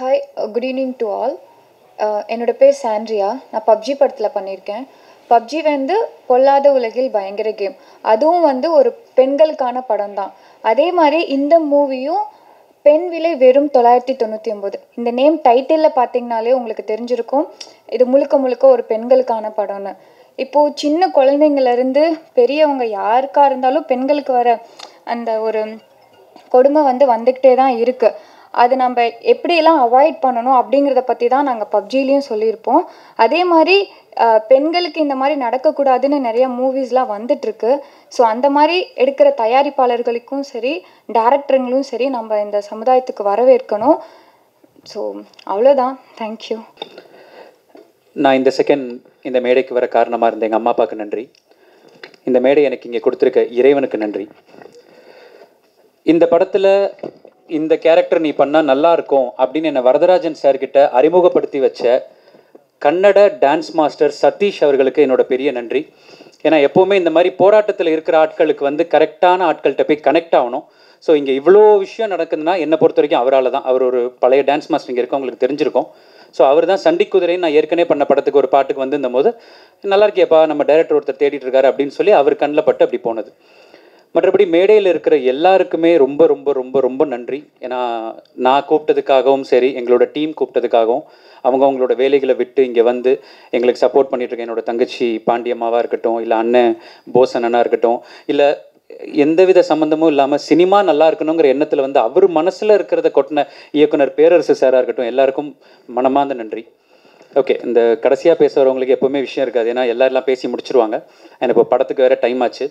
hi good evening to all என்னோட பேர் சாண்ட்ரியா நான் பப்ஜி படத்தில் பண்ணியிருக்கேன் பப்ஜி வந்து பொல்லாத உலகில் பயங்கர கேம் அதுவும் வந்து ஒரு பெண்களுக்கான படம் தான் அதே மாதிரி இந்த மூவியும் பெண் விலை வெறும் தொள்ளாயிரத்தி தொண்ணூற்றி ஒம்பது இந்த நேம் டைட்டிலில் பார்த்தீங்கனாலே உங்களுக்கு தெரிஞ்சிருக்கும் இது முழுக்க முழுக்க ஒரு பெண்களுக்கான படம்னு இப்போது சின்ன குழந்தைங்கள்லேருந்து பெரியவங்க யாருக்காக இருந்தாலும் பெண்களுக்கு வர அந்த ஒரு கொடுமை வந்து வந்துக்கிட்டே தான் இருக்குது அது நம்ம எப்படியெல்லாம் அவாய்ட் பண்ணணும் அப்படிங்கிறத பற்றி தான் நாங்கள் பப்ஜிலையும் சொல்லியிருப்போம் அதே மாதிரி அஹ், பெண்களுக்கு இந்த மாதிரி நடக்கக்கூடாதுன்னு நிறைய மூவிஸ்லாம் வந்துட்டுருக்கு ஸோ அந்த மாதிரி எடுக்கிற தயாரிப்பாளர்களுக்கும் சரி டேரக்டருங்களும் சரி நம்ம இந்த சமுதாயத்துக்கு வரவேற்கணும் ஸோ அவ்வளோதான் தேங்க்யூ நான் இந்த செகண்ட் இந்த மேடைக்கு வர காரணமாக இருந்த எங்கள் அம்மா அப்பாவுக்கு நன்றி இந்த மேடை எனக்கு இங்கே கொடுத்துருக்க இறைவனுக்கு நன்றி இந்த படத்தில் இந்த கேரக்டர் நீ பண்ணால் நல்லா இருக்கும் அப்படின்னு என்னை வரதராஜன் சார்கிட்ட அறிமுகப்படுத்தி வச்ச கன்னட டான்ஸ் மாஸ்டர் சதீஷ் அவர்களுக்கு என்னோட பெரிய நன்றி ஏன்னா எப்போவுமே இந்த மாதிரி போராட்டத்தில் இருக்கிற ஆட்களுக்கு வந்து கரெக்டான ஆட்கள்கிட்ட போய் கனெக்ட் ஆகணும் ஸோ இங்கே இவ்வளோ விஷயம் நடக்குதுன்னா என்னை பொறுத்த வரைக்கும் அவரால் தான் அவர் ஒரு பழைய டான்ஸ் மாஸ்டர் இங்கே இருக்கவங்களுக்கு தெரிஞ்சிருக்கும் ஸோ அவர் தான் சண்டி குதிரைன்னு நான் ஏற்கனவே பண்ண படத்துக்கு ஒரு பாட்டுக்கு வந்திருந்த போது நல்லா இருக்கியப்பா நம்ம டைரக்டர் ஒருத்தர் தேடிட்டு இருக்காரு அப்படின்னு சொல்லி அவர் கண்ணில் பட்டு அப்படி போனது மற்றபடி மேடையில் இருக்கிற எல்லாருக்குமே ரொம்ப ரொம்ப ரொம்ப ரொம்ப நன்றி ஏன்னா நான் கூப்பிட்டதுக்காகவும் சரி எங்களோட டீம் கூப்பிட்டதுக்காகவும் அவங்க அவங்களோட வேலைகளை விட்டு இங்கே வந்து எங்களுக்கு சப்போர்ட் பண்ணிட்டு இருக்க என்னோட தங்கச்சி பாண்டியம்மாவாக இருக்கட்டும் இல்லை அண்ணன் போஸ் அண்ணனாக இருக்கட்டும் இல்லை எந்தவித சம்மந்தமும் இல்லாமல் சினிமா நல்லா இருக்கணுங்கிற எண்ணத்தில் வந்து அவர் மனசில் இருக்கிறத கொட்டின இயக்குனர் பேரரசு சாராக இருக்கட்டும் எல்லாருக்கும் மனமார்ந்த நன்றி ஓகே இந்த கடைசியாக பேசுகிறவங்களுக்கு எப்போவுமே விஷயம் இருக்காது ஏன்னா எல்லாரெல்லாம் பேசி முடிச்சிருவாங்க எனக்கு இப்போ படத்துக்கு வேறு டைம் ஆச்சு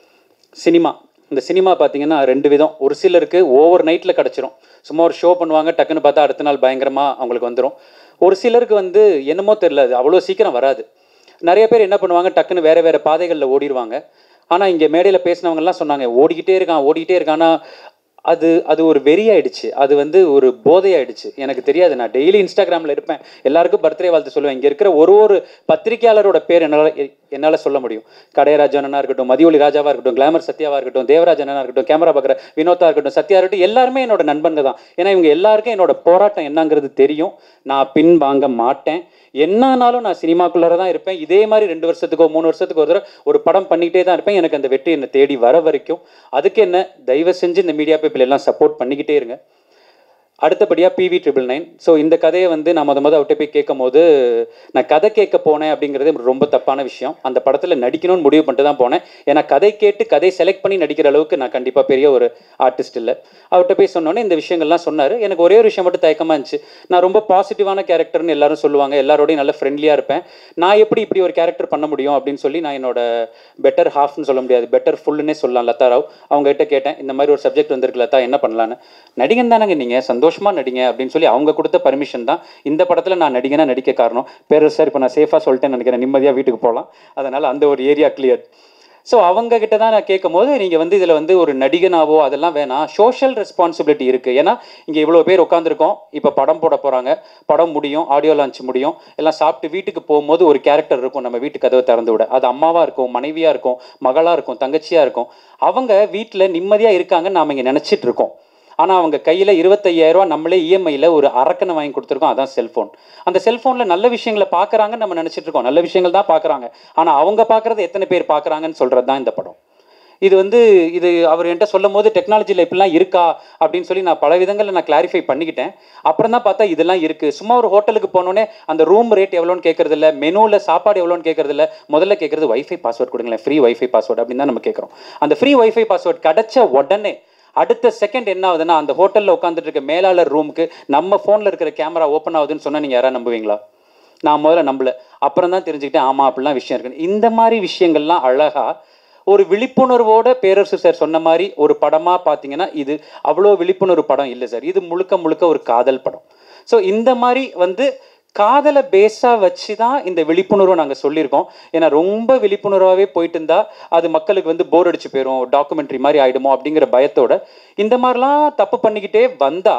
சினிமா இந்த சினிமா பார்த்தீங்கன்னா ரெண்டு விதம் ஒரு சிலருக்கு ஓவர் நைட்டில் கிடச்சிரும் சும்மா ஒரு ஷோ பண்ணுவாங்க டக்குன்னு பார்த்தா அடுத்த நாள் பயங்கரமாக அவங்களுக்கு வந்துடும் ஒரு சிலருக்கு வந்து என்னமோ தெரில அது அவ்வளோ சீக்கிரம் வராது நிறைய பேர் என்ன பண்ணுவாங்க டக்குன்னு வேறு வேறு பாதைகளில் ஓடிடுவாங்க ஆனால் இங்கே மேடையில் பேசினவங்கலாம் சொன்னாங்க ஓடிக்கிட்டே இருக்கான் ஓடிக்கிட்டே இருக்கான் ஆனா அது அது ஒரு வெறி ஆயிடுச்சு அது வந்து ஒரு போதை ஆயிடுச்சு எனக்கு தெரியாது நான் டெய்லி இன்ஸ்டாகிராமில் இருப்பேன் எல்லாருக்கும் பர்த்டே வாழ்த்து சொல்லுவேன் இங்கே இருக்கிற ஒரு ஒரு பத்திரிகையாளரோட பேர் என்னால் என்னால் சொல்ல முடியும் கடையராஜ் அண்ணனா இருக்கட்டும் மதியொலி ராஜாவாக இருக்கட்டும் கிளாமர் சத்யாவாக இருக்கட்டும் தேவராஜ் அண்ணனா இருக்கட்டும் கேமரா பார்க்குற வினோதா இருக்கட்டும் சத்யா இருக்கட்டும் எல்லாருமே என்னோட நண்பங்க தான் ஏன்னா இவங்க எல்லாருக்கும் என்னோட போராட்டம் என்னங்கிறது தெரியும் நான் பின் வாங்க மாட்டேன் என்னானாலும் நான் சினிமாக்குள்ளார தான் இருப்பேன் இதே மாதிரி ரெண்டு வருஷத்துக்கோ மூணு வருஷத்துக்கு ஒரு தடவை ஒரு படம் பண்ணிக்கிட்டே தான் இருப்பேன் எனக்கு அந்த வெற்றி என்னை தேடி வர வரைக்கும் அதுக்கு என்ன தயவு செஞ்சு இந்த மீடியா பீப்பிள் எல்லாம் சப்போர்ட் பண்ணிக்கிட்டே இருங்க அடுத்தபடியாக பிவி ட்ரிபிள் நைன் ஸோ இந்த கதையை வந்து நான் முத முத அவர்கிட்ட போய் கேட்கும் போது நான் கதை கேட்க போனேன் அப்படிங்கிறது ரொம்ப தப்பான விஷயம் அந்த படத்தில் நடிக்கணும்னு முடிவு பண்ணிட்டு தான் போனேன் ஏன்னா கதை கேட்டு கதை செலக்ட் பண்ணி நடிக்கிற அளவுக்கு நான் கண்டிப்பாக பெரிய ஒரு ஆர்டிஸ்ட் இல்லை அவர்கிட்ட போய் சொன்னோன்னே இந்த விஷயங்கள்லாம் சொன்னார் எனக்கு ஒரே ஒரு விஷயம் மட்டும் தயக்கமாக இருந்துச்சு நான் ரொம்ப பாசிட்டிவான கேரக்டர்னு எல்லாரும் சொல்லுவாங்க எல்லாரோடையும் நல்ல ஃப்ரெண்ட்லியாக இருப்பேன் நான் எப்படி இப்படி ஒரு கேரக்டர் பண்ண முடியும் அப்படின்னு சொல்லி நான் என்னோட பெட்டர் ஹாஃப்னு சொல்ல முடியாது பெட்டர் ஃபுல்லுன்னே சொல்லலாம் லதா ராவ் அவங்க கிட்ட கேட்டேன் இந்த மாதிரி ஒரு சப்ஜெக்ட் வந்திருக்கு லதா என்ன பண்ணலான்னு நடிகன் தானங்க நீங்கள் சந்தோஷமாக நடிங்க அப்படின்னு சொல்லி அவங்க கொடுத்த பர்மிஷன் தான் இந்த படத்தில் நான் நடிகனா நடிக்க காரணம் பேர் சார் இப்போ நான் சேஃபாக சொல்லிட்டேன்னு நினைக்கிறேன் நிம்மதியாக வீட்டுக்கு போகலாம் அதனால் அந்த ஒரு ஏரியா கிளியர் ஸோ அவங்க கிட்ட தான் நான் கேட்கும் போது நீங்கள் வந்து இதில் வந்து ஒரு நடிகனாவோ அதெல்லாம் வேணாம் சோஷியல் ரெஸ்பான்சிபிலிட்டி இருக்குது ஏன்னா இங்கே இவ்வளோ பேர் உட்காந்துருக்கோம் இப்போ படம் போட போகிறாங்க படம் முடியும் ஆடியோ லான்ச் முடியும் எல்லாம் சாப்பிட்டு வீட்டுக்கு போகும்போது ஒரு கேரக்டர் இருக்கும் நம்ம வீட்டு கதவை திறந்து விட அது அம்மாவாக இருக்கும் மனைவியாக இருக்கும் மகளாக இருக்கும் தங்கச்சியாக இருக்கும் அவங்க வீட்டில் நிம்மதியாக இருக்காங்கன்னு நாம் இங்கே நினச்சிட்டு இருக்கோம் ஆனால் அவங்க கையில் இருபத்தையாயிரரூவா நம்மளே இஎம்ஐயில் ஒரு அரக்கனை வாங்கி கொடுத்துருக்கோம் அதான் செல்ஃபோன் அந்த செல்ஃபோனில் நல்ல விஷயங்களை பார்க்குறாங்கன்னு நம்ம நினச்சிட்டு இருக்கோம் நல்ல விஷயங்கள் தான் பார்க்குறாங்க ஆனால் அவங்க பார்க்குறது எத்தனை பேர் பார்க்குறாங்கன்னு சொல்கிறது தான் இந்த படம் இது வந்து இது அவர் என்கிட்ட சொல்லும் போது டெக்னாலஜியில் இப்படிலாம் இருக்கா அப்படின்னு சொல்லி நான் பல விதங்களில் நான் கிளாரிஃபை பண்ணிக்கிட்டேன் அப்புறம் தான் பார்த்தா இதெல்லாம் இருக்குது சும்மா ஒரு ஹோட்டலுக்கு போனோடனே அந்த ரூம் ரேட் எவ்வளோன்னு கேட்கறது இல்லை மெனுவில் சாப்பாடு எவ்வளோன்னு கேட்கறது இல்லை முதல்ல கேட்குறது வைஃபை பாஸ்வேர்ட் கொடுங்களேன் ஃப்ரீ வைஃபை பாஸ்வேர்டு அப்படின்னு தான் நம்ம கேட்குறோம் அந்த ஃப்ரீ வைஃபை பாஸ்வேர்ட் கிடைச்ச உடனே அடுத்த செகண்ட் என்ன ஆகுதுன்னா அந்த ஹோட்டலில் உட்காந்துட்டு இருக்க மேலாளர் ரூமுக்கு நம்ம ஃபோனில் இருக்கிற கேமரா ஓப்பன் ஆகுதுன்னு சொன்னால் நீங்கள் யாராவது நம்புவீங்களா நான் முதல்ல நம்பல அப்புறம் தான் தெரிஞ்சுக்கிட்டேன் ஆமாம் அப்படிலாம் விஷயம் இருக்கு இந்த மாதிரி விஷயங்கள்லாம் அழகா ஒரு விழிப்புணர்வோட பேரரசு சார் சொன்ன மாதிரி ஒரு படமாக பார்த்தீங்கன்னா இது அவ்வளோ விழிப்புணர்வு படம் இல்லை சார் இது முழுக்க முழுக்க ஒரு காதல் படம் ஸோ இந்த மாதிரி வந்து காதலை பேஸாக வச்சு தான் இந்த விழிப்புணர்வை நாங்கள் சொல்லியிருக்கோம் ஏன்னா ரொம்ப விழிப்புணர்வாகவே போயிட்டு இருந்தா அது மக்களுக்கு வந்து போர் அடிச்சு போயிடும் டாக்குமெண்ட்ரி மாதிரி ஆயிடுமோ அப்படிங்கிற பயத்தோட இந்த மாதிரிலாம் தப்பு பண்ணிக்கிட்டே வந்தால்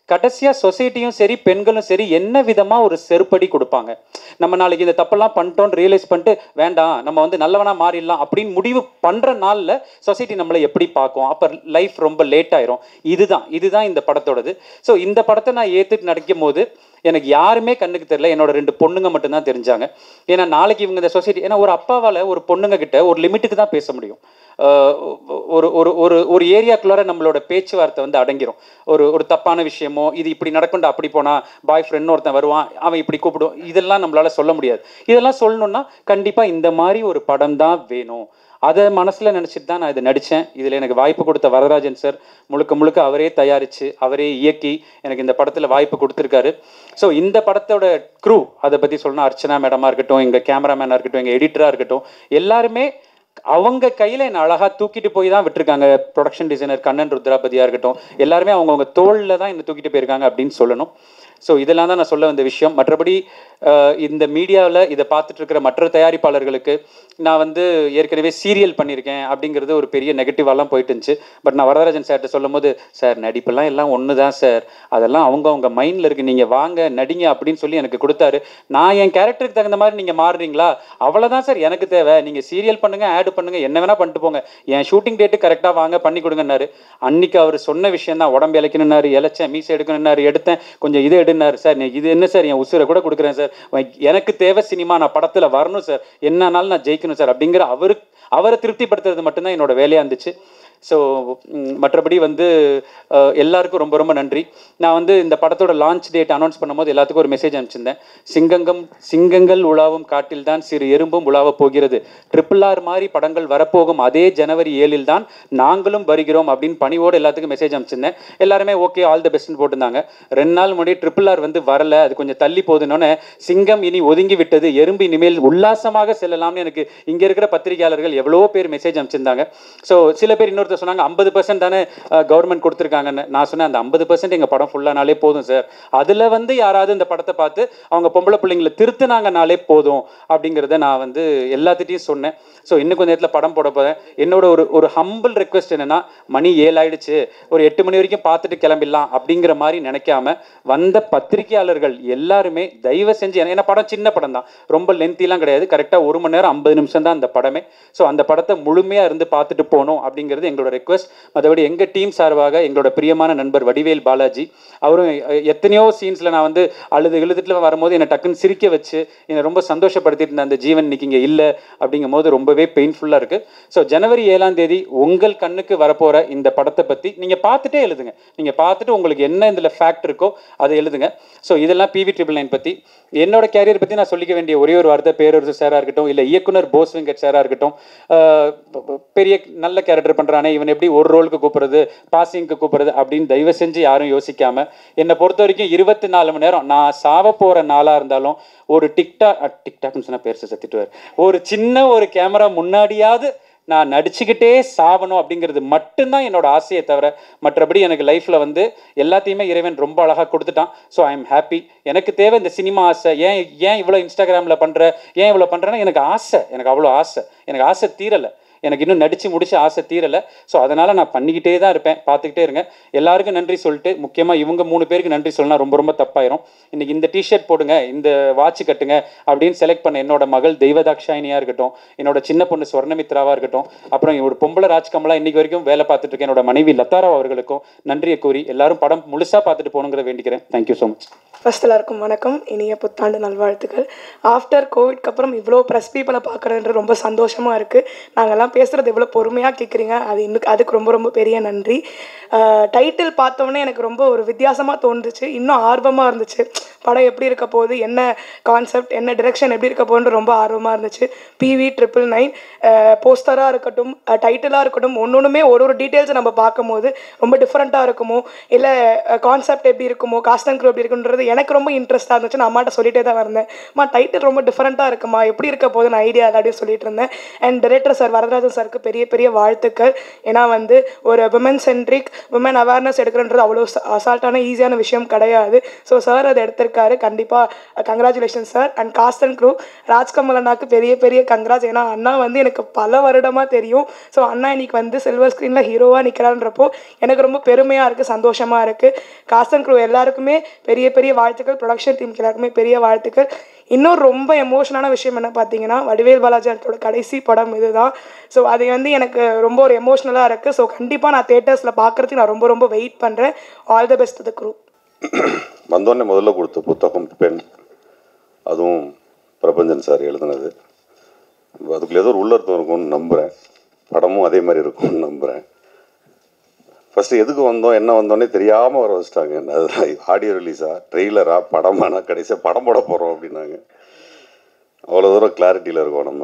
கடைசியாக சொசைட்டியும் சரி பெண்களும் சரி என்ன விதமாக ஒரு செருப்படி கொடுப்பாங்க நம்ம நாளைக்கு இந்த தப்பெல்லாம் பண்ணிட்டோம்னு ரியலைஸ் பண்ணிட்டு வேண்டாம் நம்ம வந்து நல்லவனா மாறிடலாம் அப்படின்னு முடிவு பண்ணுற நாளில் சொசைட்டி நம்மளை எப்படி பார்க்கும் அப்போ லைஃப் ரொம்ப லேட் ஆயிரும் இதுதான் இதுதான் இந்த படத்தோடது ஸோ இந்த படத்தை நான் ஏற்றுட்டு நடிக்கும் போது எனக்கு யாருமே கண்ணுக்கு தெரியல என்னோட ரெண்டு பொண்ணுங்க மட்டும்தான் தெரிஞ்சாங்க ஏன்னா நாளைக்கு இவங்க இந்த சொசைட்டி ஏன்னா ஒரு அப்பாவால் ஒரு பொண்ணுங்க கிட்ட ஒரு லிமிட்டுக்கு தான் பேச முடியும் ஆஹ் ஒரு ஒரு ஒரு ஒரு ஏரியாக்குள்ளார நம்மளோட பேச்சுவார்த்தை வந்து அடங்கிரும் ஒரு ஒரு தப்பான விஷயமோ இது இப்படி நடக்கும்டா அப்படி போனா பாய் ஃப்ரெண்ட் ஒருத்தன் வருவான் அவன் இப்படி கூப்பிடுவான் இதெல்லாம் நம்மளால சொல்ல முடியாது இதெல்லாம் சொல்லணும்னா கண்டிப்பா இந்த மாதிரி ஒரு படம் தான் வேணும் அதை மனசில் நினச்சிட்டு தான் நான் இதை நடித்தேன் இதில் எனக்கு வாய்ப்பு கொடுத்த வரதராஜன் சார் முழுக்க முழுக்க அவரே தயாரித்து அவரே இயக்கி எனக்கு இந்த படத்தில் வாய்ப்பு கொடுத்துருக்காரு ஸோ இந்த படத்தோட க்ரூ அதை பற்றி சொல்லணும் அர்ச்சனா மேடமாக இருக்கட்டும் எங்கள் கேமராமேனாக இருக்கட்டும் எங்கள் எடிட்டராக இருக்கட்டும் எல்லாருமே அவங்க கையில் என்னை அழகாக தூக்கிட்டு போய் தான் விட்டுருக்காங்க ப்ரொடக்ஷன் டிசைனர் கண்ணன் ருத்ராபதியாக இருக்கட்டும் எல்லாருமே அவங்கவுங்க தோளில் தான் என்னை தூக்கிட்டு போயிருக்காங்க அப்படின்னு சொல்லணும் ஸோ இதெல்லாம் தான் நான் சொல்ல வந்த விஷயம் மற்றபடி அஹ், இந்த மீடியாவில் இதை பார்த்துட்டு இருக்கிற மற்ற தயாரிப்பாளர்களுக்கு நான் வந்து ஏற்கனவே சீரியல் பண்ணியிருக்கேன் அப்படிங்கிறது ஒரு பெரிய நெகட்டிவாலாம் போயிட்டு இருந்துச்சு பட் நான் வரதராஜன் சார்கிட்ட சொல்லும் போது சார் நடிப்பெல்லாம் எல்லாம் ஒன்று தான் சார் அதெல்லாம் அவங்க அவங்க மைண்டில் இருக்கு நீங்கள் வாங்க நடிங்க அப்படின்னு சொல்லி எனக்கு கொடுத்தாரு நான் என் கேரக்டருக்கு தகுந்த மாதிரி நீங்கள் மாறுறீங்களா அவ்வளோதான் சார் எனக்கு தேவை நீங்கள் சீரியல் பண்ணுங்க ஆட் பண்ணுங்க என்ன வேணா பண்ணிட்டு போங்க என் ஷூட்டிங் டேட்டு கரெக்டாக வாங்க பண்ணி கொடுங்கன்னாரு அன்னைக்கு அவர் சொன்ன விஷயம் தான் உடம்பு இழைக்கணுன்னாரு இழைச்சேன் மீசை எடுக்கணுன்னாரு எடுத்தேன் கொஞ்சம் இது எடுனாரு சார் நீ இது என்ன சார் என் உசுரை கூட கொடுக்குறேன் சார் எனக்கு தேவை சினிமா நான் படத்தில் வரணும் சார் என்னன்னாலும் நான் ஜெயிக்கணும் சார் அப்படிங்கிற அவருக்கு அவரை திருப்திப்படுத்துறது மட்டும்தான் என்னோட வேலையாக இருந்துச்சு ஸோ மற்றபடி வந்து அஹ், எல்லாருக்கும் ரொம்ப ரொம்ப நன்றி நான் வந்து இந்த படத்தோட லான்ச் டேட் அனௌன்ஸ் பண்ணும்போது எல்லாத்துக்கும் ஒரு மெசேஜ் அனுப்பிச்சிருந்தேன் சிங்கங்கம் சிங்கங்கள் உலாவும் காட்டில் தான் சிறு எறும்பும் உலாவப் போகிறது ட்ரிபிள் ஆர் மாதிரி படங்கள் வரப்போகும் அதே ஜனவரி ஏழில் தான் நாங்களும் வருகிறோம் அப்படின்னு பணிவோடு எல்லாத்துக்கும் மெசேஜ் அனுப்பிச்சிருந்தேன் எல்லாருமே ஓகே ஆல் த பெஸ்ட்னு போட்டிருந்தாங்க ரெண்டு நாள் முன்னாடி ட்ரிபிள் ஆர் வந்து வரல அது கொஞ்சம் தள்ளி போகுதுன்னொன்னே சிங்கம் இனி ஒதுங்கி விட்டது எறும்பு இனிமேல் உல்லாசமாக செல்லலாம்னு எனக்கு இங்கே இருக்கிற பத்திரிகையாளர்கள் எவ்வளோ பேர் மெசேஜ் அனுப்பிச்சிருந்தாங்க ஸோ சில பேர் இன்னொருத்தர் சொன்னாங்க ஐம்பது பர்சன்ட் தானே கவர்மெண்ட் கொடுத்துருக்காங்கன்னு நான் சொன்னேன் அந்த ஐம்பது பர்சன்ட் எங்கள் படம் ஃபுல்லானாலே போதும் சார் அதில் வந்து யாராவது இந்த படத்தை பார்த்து அவங்க பொம்பளை பிள்ளைங்களை திருத்தினாங்கனாலே போதும் அப்படிங்கிறத நான் வந்து எல்லாத்திட்டையும் சொன்னேன் ஸோ இன்னும் கொஞ்சம் நேரத்தில் படம் போட போகிறேன் என்னோட ஒரு ஒரு ஹம்பிள் ரெக்வெஸ்ட் என்னன்னா மணி ஏழு ஆயிடுச்சு ஒரு எட்டு மணி வரைக்கும் பார்த்துட்டு கிளம்பிடலாம் அப்படிங்கிற மாதிரி நினைக்காம வந்த பத்திரிகையாளர்கள் எல்லாருமே தயவு செஞ்சு ஏன்னா- ஏன்னா படம் சின்ன படம் தான் ரொம்ப லென்த்திலாம் கிடையாது கரெக்டாக ஒரு மணி நேரம் ஐம்பது நிமிஷம் தான் அந்த படமே ஸோ அந்த படத்தை முழுமையாக இருந்து பார்த்துட்டு போகணும் அப்படிங்கிறது எங்களோட ரெக்வெஸ்ட் மற்றபடி எங்கள் டீம் சார்பாக எங்களோட பிரியமான நண்பர் வடிவேல் பாலாஜி அவரும் எ- எத்தனையோ சீன்ஸில் நான் வந்து அழுது இழுதுட்டுல வரும்போது என்னை டக்குன்னு சிரிக்க வச்சு என்னை ரொம்ப சந்தோஷப்படுத்திட்டு இருந்த அந்த ஜீவன் இன்னைக்கு இங்கே இல்லை அப்படிங்கும் போது ரொம்பவே பெயின்ஃபுல்லாக இருக்குது ஸோ ஜனவரி ஏழாம் தேதி உங்கள் கண்ணுக்கு வரப்போகிற இந்த படத்தை பற்றி நீங்கள் பார்த்துட்டே எழுதுங்க நீங்கள் பார்த்துட்டு உங்களுக்கு என்ன இதில் ஃபேக்ட் இருக்கோ அதை எழுதுங்க ஸோ இதெல்லாம் பிவி ட்ரிபிள் நைன் பற்றி என்னோட கேரியர் பற்றி நான் சொல்லிக்க வேண்டிய ஒரே ஒரு வார்த்தை பேரரசு சாராக இருக்கட்டும் இல்லை இயக்குனர் போஸ் வெங்கட் சாராக இருக்கட்டும் ஆஹ் ப- ப- பெரிய நல்ல கேரக்டர் பண்ணுறானே இவன் எப்படி ஒரு ரோலுக்கு கூப்பிடுறது பாசிங்க்கு கூப்பிடுறது அப்படின்னு தயவு செஞ்சு யாரும் யோசிக்காம என்னை பொறுத்த வரைக்கும் இருபத்தி நாலு மணி நேரம் நான் சாவ போகிற நாளாக இருந்தாலும் ஒரு டிக்டாக் டிக்டாக்னு சொன்னால் பேர் சத்திட்டுவார் ஒரு சின்ன ஒரு கேமரா முன்னாடியாவது நான் நடிச்சுக்கிட்டே சாவணும் அப்படிங்கிறது மட்டும்தான் என்னோட ஆசையை தவிர மற்றபடி எனக்கு லைஃப்பில் வந்து எல்லாத்தையுமே இறைவன் ரொம்ப அழகாக கொடுத்துட்டான் ஸோ ஐ எம் ஹாப்பி எனக்கு தேவை இந்த சினிமா ஆசை ஏன் ஏன் இவ்வளோ இன்ஸ்டாகிராமில் பண்ணுற ஏன் இவ்வளோ பண்ணுறேன்னா எனக்கு ஆசை எனக்கு அவ்வளோ ஆசை எனக்கு ஆசை தீரலை எனக்கு இன்னும் நடித்து முடிச்சு ஆசை தீரலை ஸோ அதனால் நான் பண்ணிக்கிட்டே தான் இருப்பேன் பார்த்துக்கிட்டே இருங்க எல்லாருக்கும் நன்றி சொல்லிட்டு முக்கியமாக இவங்க மூணு பேருக்கு நன்றி சொல்லலாம் ரொம்ப ரொம்ப தப்பாயிரும் இன்னைக்கு இந்த டிஷர்ட் போடுங்க இந்த வாட்ச் கட்டுங்க அப்படின்னு செலக்ட் பண்ண என்னோட மகள் தெய்வதாக்ஷாயினியாக இருக்கட்டும் என்னோட சின்ன பொண்ணு ஸ்வர்ணமித்ராவாக இருக்கட்டும் அப்புறம் என்னோட பொம்பளை ராஜ்கமலா இன்னைக்கு வரைக்கும் வேலை பார்த்துட்டு இருக்க என்னோட மனைவி லதாராவ் அவர்களுக்கும் நன்றியை கூறி எல்லாரும் படம் முழுசாக பார்த்துட்டு போகணுங்கிற வேண்டிக்கிறேன் தேங்க்யூ ஸோ மச் ஃபர்ஸ்ட் எல்லாருக்கும் வணக்கம் இனிய புத்தாண்டு நல்வாழ்த்துக்கள் ஆஃப்டர் கோவிட்க்கு அப்புறம் இவ்வளோ ப்ரெஸ் பீப்பிளை பார்க்குறதுன்ற ரொம்ப சந்தோஷமாக இருக்குது நாங்கள்லாம் பேசுகிறது எவ்வளோ பொறுமையாக கேட்குறீங்க அது இன்னும் அதுக்கு ரொம்ப ரொம்ப பெரிய நன்றி டைட்டில் பார்த்தோன்னே எனக்கு ரொம்ப ஒரு வித்தியாசமாக தோணுச்சு இன்னும் ஆர்வமாக இருந்துச்சு படம் எப்படி இருக்க போகுது என்ன கான்செப்ட் என்ன டிரெக்ஷன் எப்படி இருக்க போகுதுன்னு ரொம்ப ஆர்வமாக இருந்துச்சு பிவி ட்ரிபிள் நைன் போஸ்டராக இருக்கட்டும் டைட்டிலாக இருக்கட்டும் ஒன்று ஒன்றுமே ஒரு ஒரு டீட்டெயில்ஸை நம்ம பார்க்கும்போது ரொம்ப டிஃப்ரெண்ட்டாக இருக்குமோ இல்லை கான்செப்ட் எப்படி இருக்குமோ காஸ்ட் அண்ட் எப்படி இருக்குன்றது எனக்கு ரொம்ப இன்ட்ரெஸ்ட்டாக இருந்துச்சு நான் அம்மாட்ட சொல்லிட்டே தான் இருந்தேன் அம்மா டைட்டில் ரொம்ப டிஃப்ரெண்ட்டாக இருக்குமா எப்படி இருக்க போகுதுன்னு ஐடியா இல்லை அப்படின்னு சொல்லிட்டு இருந்தேன் அண்ட் டைரக்டர் சார் வரதராஜன் சாருக்கு பெரிய பெரிய வாழ்த்துக்கள் ஏன்னா வந்து ஒரு விமன் சென்ட்ரிக் விமன் அவேர்னஸ் எடுக்கிறன்றது அவ்வளோ அசால்ட்டான ஈஸியான விஷயம் கிடையாது ஸோ சார் அதை எடுத்திருக்காரு இருக்காரு கண்டிப்பாக congratulation sir and cast and crew Rajkamal அண்ணாக்கு பெரிய பெரிய கங்க்ராஜ் ஏன்னா அண்ணா வந்து எனக்கு பல வருடமாக தெரியும் ஸோ அண்ணா இன்னைக்கு வந்து சில்வர் ஸ்க்ரீனில் ஹீரோவாக நிற்கிறான்றப்போ எனக்கு ரொம்ப பெருமையாக இருக்குது சந்தோஷமாக இருக்குது காஸ்ட் அண்ட் க்ரூ எல்லாருக்குமே பெரிய பெரிய வாழ்த்துக்கள் ப்ரொடக்ஷன் டீமுக்கு எல்லாருக்குமே பெரிய வாழ்த்துக்கள் இன்னும் ரொம்ப எமோஷனான விஷயம் என்ன பார்த்தீங்கன்னா வடிவேல் பாலாஜி அண்ணோட கடைசி படம் இதுதான் ஸோ அது வந்து எனக்கு ரொம்ப ஒரு எமோஷ்னலாக இருக்குது ஸோ கண்டிப்பாக நான் தேட்டர்ஸில் பார்க்குறதுக்கு நான் ரொம்ப ரொம்ப வெயிட் பண்ணுறேன் all the best the crew வந்தோடனே முதல்ல கொடுத்த புத்தகம் பெண் அதுவும் பிரபஞ்சன் சார் எழுதுனது அதுக்குள்ள ஏதோ ஒரு உள்ளர்த்தம் இருக்கும்னு நம்புகிறேன் படமும் அதே மாதிரி இருக்கும்னு நம்புகிறேன் ஃபஸ்ட்டு எதுக்கு வந்தோம் என்ன வந்தோன்னே தெரியாமல் வர வச்சிட்டாங்க அதுதான் ஆடியோ ரிலீஸா ட்ரெய்லரா படமானா கடைசியாக படம் போட போகிறோம் அப்படின்னாங்க அவ்வளோ தூரம் கிளாரிட்டியில் இருக்கோம் நம்ம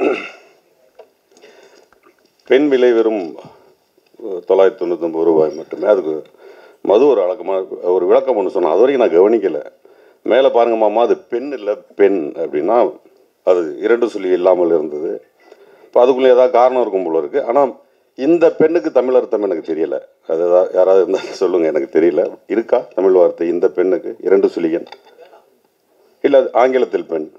பெண் விலை வெறும் தொள்ளாயிரத்தி தொண்ணூத்தொம்பது ரூபாய் மட்டுமே அதுக்கு மது ஒரு அழகமாக ஒரு விளக்கம் ஒன்று சொன்னான் அது வரைக்கும் நான் கவனிக்கலை மேலே பாருங்க மாமா அது பெண் இல்லை பெண் அப்படின்னா அது இரண்டு சொல்லி இல்லாமல் இருந்தது இப்போ அதுக்குள்ளே ஏதாவது காரணம் இருக்கும் போல இருக்குது ஆனால் இந்த பெண்ணுக்கு தமிழ் அர்த்தம் எனக்கு தெரியல அது ஏதாவது யாராவது இருந்தால் சொல்லுங்கள் எனக்கு தெரியல இருக்கா தமிழ் வார்த்தை இந்த பெண்ணுக்கு இரண்டு சுழியன் இல்லை அது ஆங்கிலத்தில் பெண்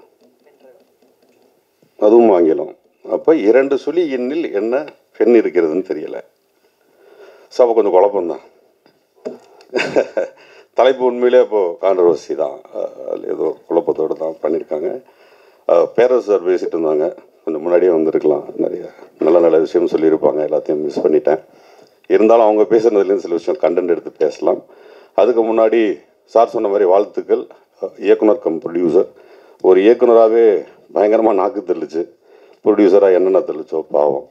அதுவும் ஆங்கிலம் அப்போ இரண்டு சுழி எண்ணில் என்ன பெண் இருக்கிறதுன்னு தெரியல ஸோ அப்போ கொஞ்சம் குழப்பம்தான் தலைப்பு உண்மையிலே இப்போது கான்ட்ரவர்சி தான் அஹ் அதுல ஏதோ குழப்பத்தோடு தான் பண்ணியிருக்காங்க அஹ் பேரரசு சார் பேசிட்டு இருந்தாங்க கொஞ்சம் முன்னாடியே வந்திருக்கலாம் நிறைய நல்ல நல்ல விஷயம் சொல்லியிருப்பாங்க எல்லாத்தையும் மிஸ் பண்ணிட்டேன் இருந்தாலும் அவங்க பேசுனதுலேருந்து சில விஷயம் கண்டென்ட் எடுத்து பேசலாம் அதுக்கு முன்னாடி சார் சொன்ன மாதிரி வாழ்த்துக்கள் அஹ் இயக்குனர் கம் ப்ரொடியூசர் ஒரு இயக்குனராகவே பயங்கரமாக நாக்கு தெளிச்சு ப்ரொடியூசராக என்னென்ன தெளிச்சோ பாவம்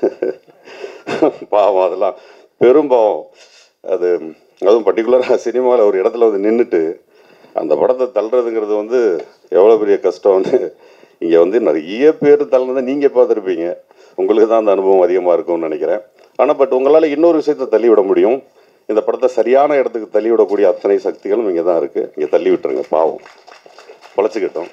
பாவம் அதெல்லாம் பெரும் பாவம் அது அதுவும் பர்டிகுலராக சினிமாவில் ஒரு இடத்துல வந்து நின்றுட்டு அந்த படத்தை தள்ளுறதுங்கிறது வந்து எவ்வளோ பெரிய கஷ்டம்னு இங்கே வந்து நிறைய பேர் தள்ளுனதை நீங்கள் பார்த்துருப்பீங்க உங்களுக்கு தான் அந்த அனுபவம் அதிகமாக இருக்கும்னு நினைக்கிறேன் ஆனால் பட் உங்களால் இன்னொரு விஷயத்தை தள்ளி விட முடியும் இந்த படத்தை சரியான இடத்துக்கு தள்ளி விடக்கூடிய அத்தனை சக்திகளும் இங்கே தான் இருக்குது இங்கே தள்ளி விட்டுருங்க பாவம் பொழைச்சிக்கிட்டோம்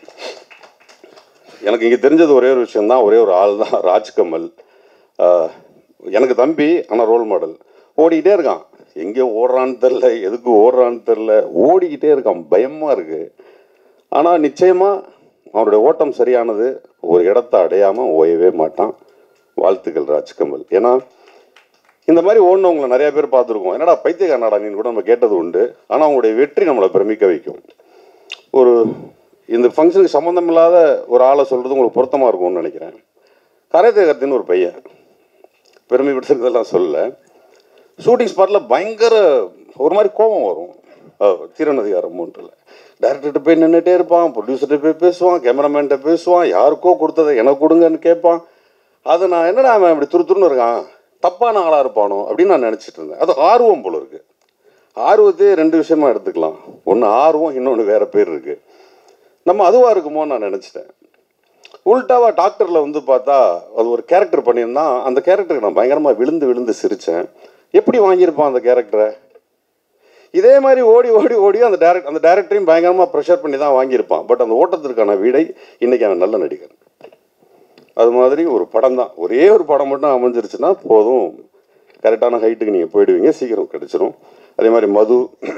எனக்கு இங்கே தெரிஞ்சது ஒரே ஒரு விஷயம்தான் ஒரே ஒரு ஆள் தான் ராஜ்கமல் ஆஹ், எனக்கு தம்பி ஆனால் ரோல் மாடல் ஓடிக்கிட்டே இருக்கான் எங்கே ஓடுறான்னு தெரில எதுக்கு ஓடுறான்னு தெரில ஓடிக்கிட்டே இருக்கான் பயமாக இருக்குது ஆனால் நிச்சயமாக அவனுடைய ஓட்டம் சரியானது ஒரு இடத்த அடையாமல் ஓயவே மாட்டான் வாழ்த்துக்கள் ராஜ்கமல் ஏன்னா இந்த மாதிரி ஓடினவங்களை நிறைய பேர் பார்த்துருக்கோம் என்னடா பைத்தியக்காரனாடா நீ கூட நம்ம கேட்டது உண்டு ஆனால் அவங்களுடைய வெற்றி நம்மளை பிரமிக்க வைக்கும் ஒரு இந்த ஃபங்க்ஷனுக்கு சம்மந்தம் இல்லாத ஒரு ஆளை சொல்கிறது உங்களுக்கு பொருத்தமாக இருக்கும்னு நினைக்கிறேன் கரைதேகத்தின்னு ஒரு பையன் பெருமைப்படுத்துறதெல்லாம் சொல்லல ஷூட்டிங் ஸ்பாட்டில் பயங்கர ஒரு மாதிரி கோபம் வரும் தீரநதிகாரம் ஒன்றில் டேரக்டர்கிட்ட போய் நின்றுட்டே இருப்பான் ப்ரொடியூசர்கிட்ட போய் பேசுவான் கேமராமேன்கிட்ட பேசுவான் யாருக்கோ கொடுத்ததை எனக்கு கொடுங்கன்னு கேட்பான் அதை நான் என்னடா அவன் இப்படி துரு துருன்னு இருக்கான் தப்பான ஆளாக இருப்பானோ அப்படின்னு நான் நினச்சிட்டு இருந்தேன் அது ஆர்வம் போல இருக்கு ஆர்வத்தையே ரெண்டு விஷயமா எடுத்துக்கலாம் ஒன்று ஆர்வம் இன்னொன்று வேற பேர் இருக்கு நம்ம அதுவாக இருக்குமோன்னு நான் நினச்சிட்டேன் உல்டாவா டாக்டரில் வந்து பார்த்தா அது ஒரு கேரக்டர் பண்ணியிருந்தான் அந்த கேரக்டருக்கு நான் பயங்கரமாக விழுந்து விழுந்து சிரித்தேன் எப்படி வாங்கியிருப்பான் அந்த கேரக்டரை இதே மாதிரி ஓடி ஓடி ஓடி அந்த டேரக்ட் அந்த டேரக்டரையும் பயங்கரமாக ப்ரெஷர் பண்ணி தான் வாங்கியிருப்பான் பட் அந்த ஓட்டத்திற்கான விடை இன்னைக்கு அவன் நல்ல நடிகர் அது மாதிரி ஒரு படம் தான் ஒரே ஒரு படம் மட்டும் அமைஞ்சிருச்சுன்னா போதும் கரெக்டான ஹைட்டுக்கு நீங்கள் போயிடுவீங்க சீக்கிரம் கிடச்சிரும் அதே மாதிரி மது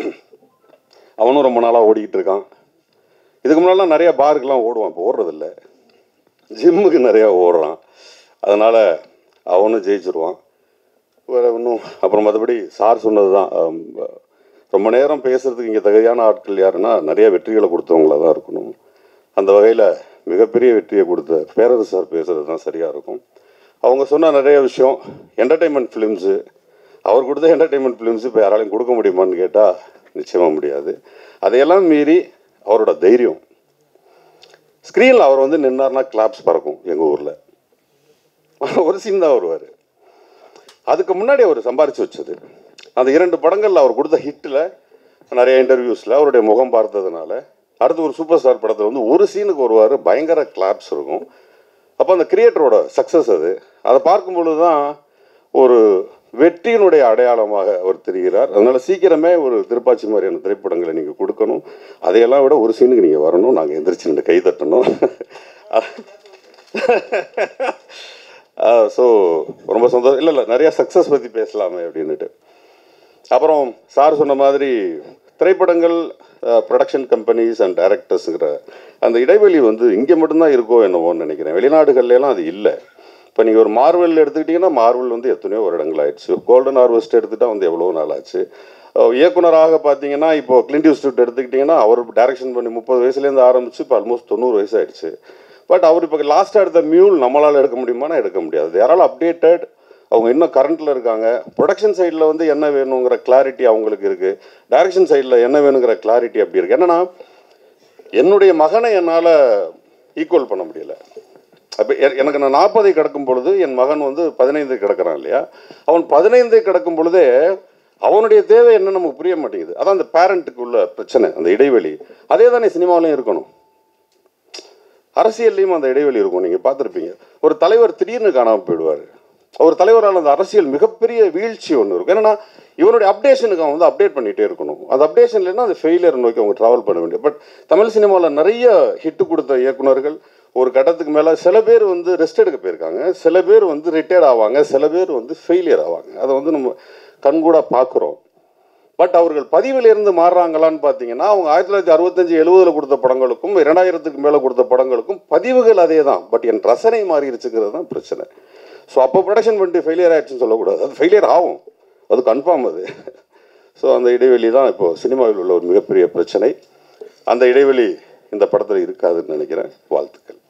அவனும் ரொம்ப நாளாக ஓடிக்கிட்டு இருக்கான் இதுக்கு முன்னாடிலாம் நிறைய பாருக்கெல்லாம் ஓடுவான் இப்போ ஓடுறதில்ல ஜிம்முக்கு நிறையா ஓடுறான் அதனால் அவனும் ஜெயிச்சிருவான் வேறு இன்னும் அப்புறம் மற்றபடி சார் சொன்னது தான் ரொம்ப நேரம் பேசுகிறதுக்கு இங்கே தகுதியான ஆட்கள் யாருன்னா நிறைய வெற்றிகளை கொடுத்தவங்களா தான் இருக்கணும் அந்த வகையில் மிகப்பெரிய வெற்றியை கொடுத்த பேரரசு சார் பேசுகிறது தான் சரியாக இருக்கும் அவங்க சொன்ன நிறைய விஷயம் என்டர்டெயின்மெண்ட் ஃபிலிம்ஸு அவர் கொடுத்த என்டர்டெயின்மெண்ட் ஃபிலிம்ஸ் இப்போ யாராலையும் கொடுக்க முடியுமான்னு கேட்டால் நிச்சயமாக முடியாது அதையெல்லாம் மீறி அவரோட தைரியம் ஸ்க்ரீனில் அவர் வந்து நின்னார்னா கிளாப்ஸ் பறக்கும் எங்கள் ஊரில் ஒரு சீன் தான் வருவார் அதுக்கு முன்னாடி அவர் சம்பாரிச்சு வச்சது அந்த இரண்டு படங்களில் அவர் கொடுத்த ஹிட்டில் நிறைய இன்டர்வியூஸில் அவருடைய முகம் பார்த்ததுனால அடுத்து ஒரு சூப்பர் ஸ்டார் படத்தில் வந்து ஒரு சீனுக்கு வருவார் பயங்கர கிளாப்ஸ் இருக்கும் அப்போ அந்த கிரியேட்டரோட சக்ஸஸ் அது அதை பார்க்கும் பொழுது தான் ஒரு வெற்றியினுடைய அடையாளமாக அவர் தெரிகிறார் அதனால சீக்கிரமே ஒரு திருப்பாச்சி மாதிரியான திரைப்படங்களை நீங்கள் கொடுக்கணும் அதையெல்லாம் விட ஒரு சீனுக்கு நீங்கள் வரணும் நாங்கள் எந்திரிச்சு நின்று கை தட்டணும் ஸோ ரொம்ப சந்தோஷம் இல்லை இல்லை நிறைய சக்ஸஸ் பற்றி பேசலாமே அப்படின்னுட்டு அப்புறம் சார் சொன்ன மாதிரி திரைப்படங்கள் ப்ரொடக்ஷன் கம்பெனிஸ் அண்ட் டைரக்டர்ஸுங்கிற அந்த இடைவெளி வந்து இங்கே மட்டும்தான் இருக்கோ என்னவோன்னு நினைக்கிறேன் வெளிநாடுகள்ல எல்லாம் அது இல்லை இப்போ நீங்கள் ஒரு மார்வல் எடுத்துக்கிட்டிங்கன்னா மார்வல் வந்து எத்தனையோ வருடங்கள் ஆயிடுச்சு கோல்டன் ஹார்வெஸ்ட் எடுத்துட்டா வந்து எவ்வளோ நாள் ஆச்சு அஹ் இயக்குனராக பார்த்தீங்கன்னா இப்போ கிளின்ட் இன்ஸ்டியூட் எடுத்துக்கிட்டிங்கன்னா அவர் டைரக்ஷன் பண்ணி முப்பது வயசுலேருந்து ஆரம்பிச்சு இப்போ ஆல்மோஸ்ட் தொண்ணூறு வயசு ஆயிடுச்சு பட் அவர் இப்போ லாஸ்ட்டாக எடுத்த மியூல் நம்மளால் எடுக்க முடியுமானா எடுக்க முடியாது யாராலும் அப்டேட்டட் அவங்க இன்னும் கரண்ட்டில் இருக்காங்க ப்ரொடக்ஷன் சைடில் வந்து என்ன வேணுங்கிற கிளாரிட்டி அவங்களுக்கு இருக்குது டைரக்ஷன் சைடில் என்ன வேணுங்கிற கிளாரிட்டி அப்படி இருக்குது என்னன்னா என்னுடைய மகனை என்னால் ஈக்குவல் பண்ண முடியல அப்போ எனக்கு நான் நாற்பதை கிடக்கும் பொழுது என் மகன் வந்து பதினைந்து கிடக்கிறான் இல்லையா அவன் பதினைந்து கிடக்கும் பொழுதே அவனுடைய தேவை என்ன நமக்கு புரிய மாட்டேங்குது அதான் அந்த பேரண்ட்டுக்கு உள்ள பிரச்சனை அந்த இடைவெளி அதே தானே சினிமாவிலையும் இருக்கணும் அரசியல்லையும் அந்த இடைவெளி இருக்கும் நீங்கள் பார்த்துருப்பீங்க ஒரு தலைவர் திடீர்னு காணாமல் போயிடுவார் ஒரு தலைவரால் அந்த அரசியல் மிகப்பெரிய வீழ்ச்சி ஒன்று இருக்கும் என்னன்னா இவனுடைய அப்டேஷனுக்கு அவன் வந்து அப்டேட் பண்ணிகிட்டே இருக்கணும் அந்த அப்டேஷன் இல்லைன்னா அது ஃபெயிலியர் நோக்கி அவங்க ட்ராவல் பண்ண வேண்டிய பட் தமிழ் சினிமாவில் நிறைய ஹிட்டு கொடுத்த இயக்குனர்கள் ஒரு கட்டத்துக்கு மேலே சில பேர் வந்து ரெஸ்ட் எடுக்க போயிருக்காங்க சில பேர் வந்து ரிட்டையர்ட் ஆவாங்க சில பேர் வந்து ஃபெயிலியர் ஆவாங்க அதை வந்து நம்ம கண்கூட பார்க்குறோம் பட் அவர்கள் பதிவிலிருந்து மாறுறாங்களான்னு பார்த்தீங்கன்னா அவங்க ஆயிரத்தி தொள்ளாயிரத்தி அறுபத்தஞ்சு எழுபதுல கொடுத்த படங்களுக்கும் இரண்டாயிரத்துக்கு மேலே கொடுத்த படங்களுக்கும் பதிவுகள் அதே தான் பட் என் ரசனை மாறிடுச்சுங்கிறது தான் பிரச்சனை ஸோ அப்போ ப்ரொடக்ஷன் பண்ணிட்டு ஃபெயிலியர் ஆயிடுச்சுன்னு சொல்லக்கூடாது அது ஃபெயிலியர் ஆகும் அது கன்ஃபார்ம் அது ஸோ அந்த இடைவெளி தான் இப்போ சினிமாவில் உள்ள ஒரு மிகப்பெரிய பிரச்சனை அந்த இடைவெளி இந்த படத்தில் இருக்காதுன்னு நினைக்கிறேன் வாழ்த்துக்கள்